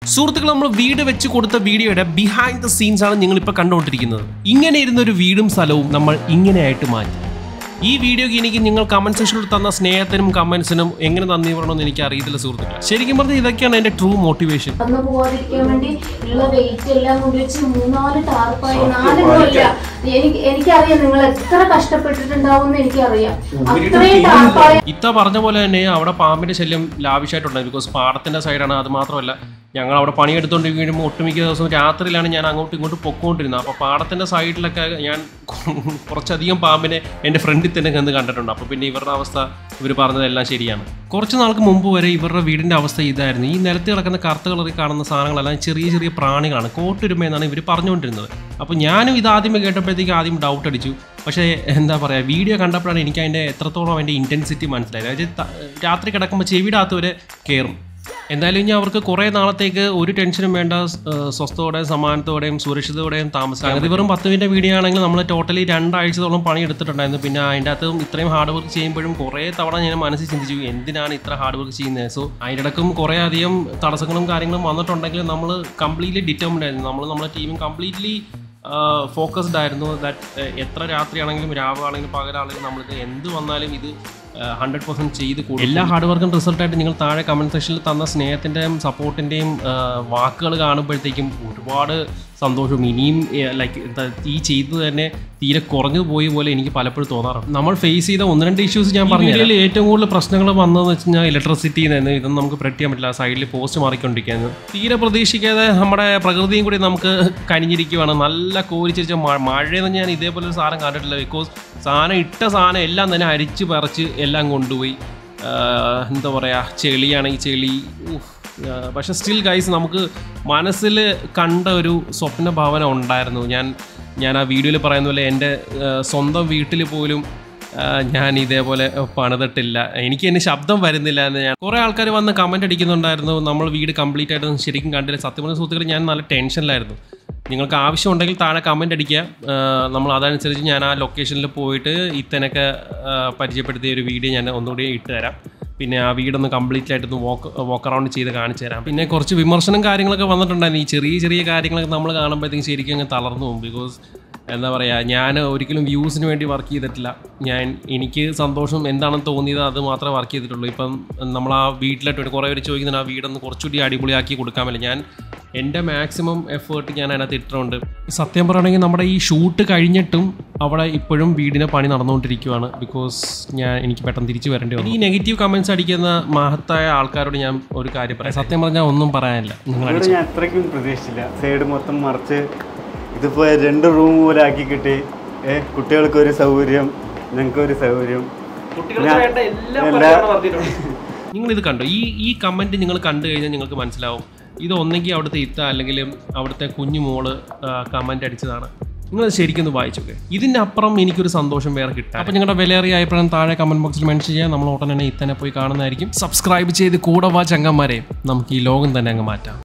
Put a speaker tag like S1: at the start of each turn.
S1: സുഹൃത്തുക്കൾ നമ്മൾ വീട് വെച്ച് കൊടുത്ത വീഡിയോയുടെ ബിഹൈൻഡ് ദ സീൻസ് ആണ് നിങ്ങൾ ഇപ്പോൾ കണ്ടുകൊണ്ടിരിക്കുന്നത് ഇങ്ങനെ ഇരുന്ന ഒരു വീടും സ്ഥലവും നമ്മൾ ഇങ്ങനെയായിട്ട് മാറ്റി ഈ വീഡിയോക്ക് എനിക്ക് നിങ്ങൾ കമന്റ് സെക്ഷനിൽ തന്ന സ്നേഹത്തിനും കമന്റ്സിനും എങ്ങനെ നന്ദി പറയണമെന്ന് എനിക്ക് അറിയത്തില്ല സുഹൃത്തുക്കൾ ശരിക്കും പറഞ്ഞാൽ ഇതൊക്കെയാണ് എൻ്റെ ട്രൂ മോട്ടിവേഷൻ
S2: അന്ന് പോവാതിരിക്കാൻ വേണ്ടി ഉള്ള വെയിറ്റ് എല്ലാം കൊണ്ട് വെച്ച് മൂന്നാല് ടാർപ്പായി നാലെണ്ണമില്ല എനിക്ക് എനിക്കറിയാം നിങ്ങൾ എത്ര കഷ്ടപ്പെട്ടിട്ടുണ്ടാവും എന്ന് എനിക്കറിയാം അത്രയും ടാർപ്പായ
S1: ഇത്ത പറഞ്ഞ പോലെ തന്നെ അവിടെ പാമ്പിന്റെ ശല്യം ലാവിഷായിട്ടുണ്ടായി ബിക്കോസ് പാടത്തിന്റെ സൈഡാണ് അത് മാത്രമല്ല ഞങ്ങൾ അവിടെ പണിയെടുത്തുകൊണ്ടിരിക്കുമ്പോൾ ഒട്ടുമിക്ക ദിവസവും രാത്രിയിലാണ് ഞാൻ അങ്ങോട്ടും ഇങ്ങോട്ടും പൊക്കോണ്ടിരുന്നത് അപ്പോൾ പാടത്തിന്റെ സൈഡിലൊക്കെ ഞാൻ കുറച്ചധികം പാമ്പിനെ എൻ്റെ ഫ്രണ്ടിൽ തന്നെ കണ്ട് കണ്ടിട്ടുണ്ട് അപ്പോൾ പിന്നെ ഇവരുടെ അവസ്ഥ ഇവർ പറഞ്ഞതെല്ലാം ശരിയാണ് കുറച്ച് നാൾക്ക് മുമ്പ് വരെ ഇവരുടെ വീടിൻ്റെ അവസ്ഥ ഇതായിരുന്നു ഈ നിലത്ത് കിടക്കുന്ന കറുത്ത കളറിൽ കാണുന്ന സാധനങ്ങളെല്ലാം ചെറിയ ചെറിയ പ്രാണികളാണ് കോട്ടുരുമ എന്നാണ് ഇവർ പറഞ്ഞുകൊണ്ടിരുന്നത് അപ്പോൾ ഞാനും ഇത് ആദ്യമേ കേട്ടപ്പോഴത്തേക്ക് ആദ്യം ഡൗട്ട് അടിച്ചു പക്ഷേ എന്താ പറയുക വീഡിയോ കണ്ടപ്പോഴാണ് എനിക്ക് അതിൻ്റെ എത്രത്തോളം അതിൻ്റെ ഇൻറ്റൻസിറ്റി മനസ്സിലായത് അതായത് ത- രാത്രി കിടക്കുമ്പോൾ ചെവിയുടെ അകത്ത് വരെ കയറും എന്തായാലും ഇനി അവർക്ക് കുറേ നാളത്തേക്ക് ഒരു ടെൻഷനും വേണ്ട ഏഹ് സ്വസ്ഥതയോടെയും സമാനത്തോടെയും സുരക്ഷിതയോടെയും താമസിക്കാം അങ്ങനെ വെറും പത്ത് മിനിറ്റ് വീഡിയോ ആണെങ്കിൽ നമ്മൾ ടോട്ടലി രണ്ടാഴ്ചത്തോളം പണി എടുത്തിട്ടുണ്ടായിരുന്നു പിന്നെ അതിൻ്റെ അകത്തും ഇത്രയും ഹാർഡ് വർക്ക് ചെയ്യുമ്പോഴും കുറേ തവണ ഞാൻ മനസ്സിൽ ചിന്തിച്ചു എന്തിനാണ് ഇത്ര ഹാർഡ് വർക്ക് ചെയ്യുന്നത് സോ അതിൻ്റെ ഇടക്കും കുറേ അധികം തടസ്സങ്ങളും കാര്യങ്ങളും വന്നിട്ടുണ്ടെങ്കിൽ നമ്മൾ കംപ്ലീറ്റ്ലി ഡിറ്റർമിൻഡ് ആയിരുന്നു നമ്മൾ നമ്മുടെ ടീമും കംപ്ലീറ്റ്ലി ഫോക്കസ്ഡ് ആയിരുന്നു ദാറ്റ് എത്ര രാത്രിയാണെങ്കിലും രാവാണെങ്കിലും പകലാണെങ്കിലും നമ്മളിത് എന്ത് വന്നാലും ഇത് ഹൺഡ്രഡ് പെർസെൻറ്റ് ചെയ്ത് കൂടും എല്ലാ ഹാർഡ് വർക്കും റിസൾട്ടായിട്ട് നിങ്ങൾ താഴെ കമൻറ്റ് സെക്ഷനിൽ തന്ന സ്നേഹത്തിൻ്റെയും സപ്പോർട്ടിൻ്റെയും വാക്കുകൾ കാണുമ്പോഴത്തേക്കും ഒരുപാട് സന്തോഷവും ഇനിയും ലൈക്ക് എന്താ ഈ ചെയ്തത് തന്നെ തീരെ കുറഞ്ഞു പോയി പോലെ എനിക്ക് പലപ്പോഴും തോന്നാറുണ്ട് നമ്മൾ ഫേസ് ചെയ്ത ഒന്ന് രണ്ട് ഇഷ്യൂസ് ഞാൻ പറഞ്ഞു ഇതിൽ ഏറ്റവും കൂടുതൽ പ്രശ്നങ്ങൾ വന്നതെന്ന് വെച്ച് കഴിഞ്ഞാൽ ഇലക്ട്രിസിറ്റി നിന്ന് ഇതൊന്നും നമുക്ക് പ്രെഡിക്റ്റ് ചെയ്യാൻ പറ്റില്ല സൈഡിൽ പോസ്റ്റ് മാറിക്കൊണ്ടിരിക്കുന്നത് തീരെ പ്രതീക്ഷിക്കാതെ നമ്മുടെ പ്രകൃതിയും കൂടി നമുക്ക് കനിഞ്ഞിരിക്കുവാണ് നല്ല കോരിച്ചിരിച്ച മഴ മഴയെന്ന് ഞാൻ ഇതേപോലെ ഒരു സാധനം കണ്ടിട്ടില്ല ബിക്കോസ് സാധനം ഇട്ട സാധനം എല്ലാം തന്നെ അരിച്ച് പറിച്ച് എല്ലാം കൊണ്ടുപോയി ആഹ് എന്താ പറയുക ചെളിയാണ് ഈ ചെളി ഉഫ്. ആഹ് പക്ഷെ സ്റ്റിൽ ഗൈസ് നമുക്ക് മനസ്സിൽ കണ്ട ഒരു സ്വപ്ന ഭാവന ഉണ്ടായിരുന്നു ഞാൻ ഞാൻ ആ വീഡിയോയിൽ പറയുന്ന പോലെ എൻ്റെ ആഹ് സ്വന്തം വീട്ടിൽ പോലും ആഹ് ഞാൻ ഇതേപോലെ പണിതിട്ടില്ല എനിക്ക് എന്നെ ശബ്ദം വരുന്നില്ല എന്ന് ഞാൻ കുറേ ആൾക്കാർ വന്ന് കമൻ്റ് അടിക്കുന്നുണ്ടായിരുന്നു നമ്മൾ വീട് കംപ്ലീറ്റ് ആയിട്ട് ശരിക്കും കണ്ടില്ല സത്യം പറഞ്ഞ സുഹൃത്തുക്കൾ ഞാൻ നല്ല ടെൻഷനിലായിരുന്നു നിങ്ങൾക്ക് ആവശ്യമുണ്ടെങ്കിൽ താഴെ കമൻ്റ് അടിക്കുക ആഹ് നമ്മൾ അതനുസരിച്ച് ഞാൻ ആ ലൊക്കേഷനിൽ പോയിട്ട് ഇത്തനൊക്കെ ആഹ് പരിചയപ്പെടുത്തിയ ഒരു വീഡിയോ ഞാൻ ഒന്നുകൂടി ഇട്ട് തരാം പിന്നെ ആ വീടൊന്ന് കംപ്ലീറ്റ് ആയിട്ടൊന്ന് വോക്ക് വോക്ക് അറൗണ്ട് ചെയ്ത് കാണിച്ചു തരാം പിന്നെ കുറച്ച് വിമർശനം കാര്യങ്ങളൊക്കെ വന്നിട്ടുണ്ടായിരുന്നു ഈ ചെറിയ ചെറിയ കാര്യങ്ങളൊക്കെ നമ്മൾ കാണുമ്പോഴത്തേക്കും ശരിക്കും അങ്ങ് തളർന്നു പോകും ബിക്കോസ് എന്താ പറയുക ഞാൻ ഒരിക്കലും വ്യൂസിന് വേണ്ടി വർക്ക് ചെയ്തിട്ടില്ല ഞാൻ എനിക്ക് സന്തോഷം എന്താണെന്ന് തോന്നിയത് അത് മാത്രമേ വർക്ക് ചെയ്തിട്ടുള്ളൂ ഇപ്പം നമ്മൾ ആ വീട്ടിലായിട്ട് കുറേ പേര് ചോദിക്കുന്നുണ്ട് ആ വീടൊന്ന് കുറച്ചുകൂടി അടിപൊളിയാക്കി കൊടുക്കാമല്ലോ ഞാൻ എൻ്റെ മാക്സിമം എഫേർട്ട് ഞാൻ അതിനകത്ത് ഇട്ടിട്ടുണ്ട് സത്യം പറയുകയാണെങ്കിൽ നമ്മുടെ ഈ ഷൂട്ട് കഴിഞ്ഞിട്ടും അവിടെ ഇപ്പോഴും വീടിന് പണി നടന്നുകൊണ്ടിരിക്കുകയാണ് ബിക്കോസ് ഞാൻ എനിക്ക് പെട്ടെന്ന് തിരിച്ചു വരേണ്ടി വന്നു ഈ നെഗറ്റീവ് കമൻസ് അടിക്കുന്ന മഹത്തായ ആൾക്കാരോട് ഞാൻ ഒരു കാര്യം പറയാം സത്യം പറഞ്ഞാൽ ഒന്നും പറയാനില്ല നിങ്ങൾ
S3: ഇവിടെ ഞാൻ അത്രയ്ക്കും പ്രതീക്ഷിച്ചില്ല സൈഡ് മൊത്തം മറിച്ച് ഇതിപ്പോ രണ്ട് റൂം പോലെ ആക്കി കിട്ടി ഏ കുട്ടികൾക്ക് ഒരു സൗകര്യം ഞങ്ങൾക്ക് ഒരു സൗകര്യം ഞാൻ- എല്ലാ-
S1: നിങ്ങൾ ഇത് കണ്ടോ ഈ ഈ കമന്റ് നിങ്ങൾ കണ്ടു കഴിഞ്ഞാൽ നിങ്ങൾക്ക് മനസ്സിലാവും ഇത് ഒന്നെങ്കിൽ അവിടുത്തെ ഇത്ത അല്ലെങ്കിൽ അവിടുത്തെ കുഞ്ഞു മോള് കമന്റ് അടിച്ചതാണ് നിങ്ങൾ ശരിക്കും ഒന്ന് വായിച്ചോക്കെ ഇതിൻ്റെ അപ്പുറം എനിക്കൊരു സന്തോഷം വേറെ കിട്ടാം അപ്പോൾ നിങ്ങളുടെ വിലയേറിയ അഭിപ്രായം താഴെ കമന്റ് ബോക്സിൽ മെൻഷൻ ചെയ്യാം നമ്മൾ ഉടനെ തന്നെ ഇത്തനെ പോയി കാണുന്നതായിരിക്കും സബ്സ്ക്രൈബ് ചെയ്ത് കൂടെ വാ ചങ്ങന്മാരെ നമുക്ക് ഈ ലോകം തന്നെ അങ്ങ് മാറ്റാം